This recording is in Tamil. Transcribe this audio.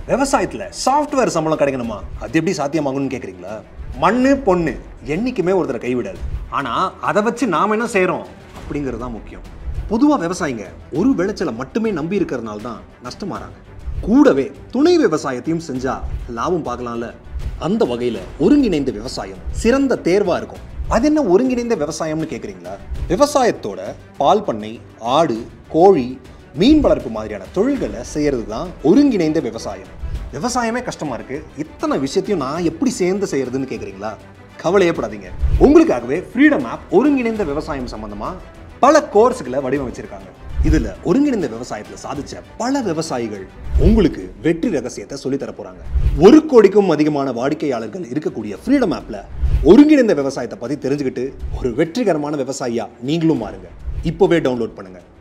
விவசாயத்தில் சாஃப்ட்வேர் சம்பளம் கிடைக்கணுமா அது எப்படி சாத்தியமாகும்னு கேட்குறீங்களா மண்ணு பொண்ணு என்னைக்குமே ஒருத்தரை கைவிடாது ஆனால் அதை வச்சு நாம் என்ன செய்கிறோம் அப்படிங்கிறது தான் முக்கியம் பொதுவாக விவசாயிங்க ஒரு விளைச்சலை மட்டுமே நம்பி இருக்கிறதுனால தான் நஷ்டமாறாங்க கூடவே துணை விவசாயத்தையும் செஞ்சா லாபம் பார்க்கலாம்ல அந்த வகையில் ஒருங்கிணைந்த விவசாயம் சிறந்த தேர்வாக இருக்கும் அது என்ன ஒருங்கிணைந்த விவசாயம்னு கேட்குறீங்களா விவசாயத்தோட பால் பண்ணை ஆடு கோழி மீன் வளர்ப்பு மாதிரியான தொழில்களை செய்யறது தான் ஒருங்கிணைந்த விவசாயம் விவசாயமே கஷ்டமா இருக்கு இத்தனை விஷயத்தையும் நான் எப்படி சேர்ந்து செய்யறதுன்னு கேட்குறீங்களா கவலையப்படாதீங்க உங்களுக்காகவே ஃப்ரீடம் ஆப் ஒருங்கிணைந்த விவசாயம் சம்பந்தமா பல கோர்ஸ்களை வடிவமைச்சிருக்காங்க இதுல ஒருங்கிணைந்த விவசாயத்துல சாதிச்ச பல விவசாயிகள் உங்களுக்கு வெற்றி ரகசியத்தை சொல்லி தர போறாங்க ஒரு கோடிக்கும் அதிகமான வாடிக்கையாளர்கள் இருக்கக்கூடிய ஃப்ரீடம் ஆப்ல ஒருங்கிணைந்த விவசாயத்தை பத்தி தெரிஞ்சுக்கிட்டு ஒரு வெற்றிகரமான விவசாயியா நீங்களும் மாறுங்க இப்போவே டவுன்லோட் பண்ணுங்க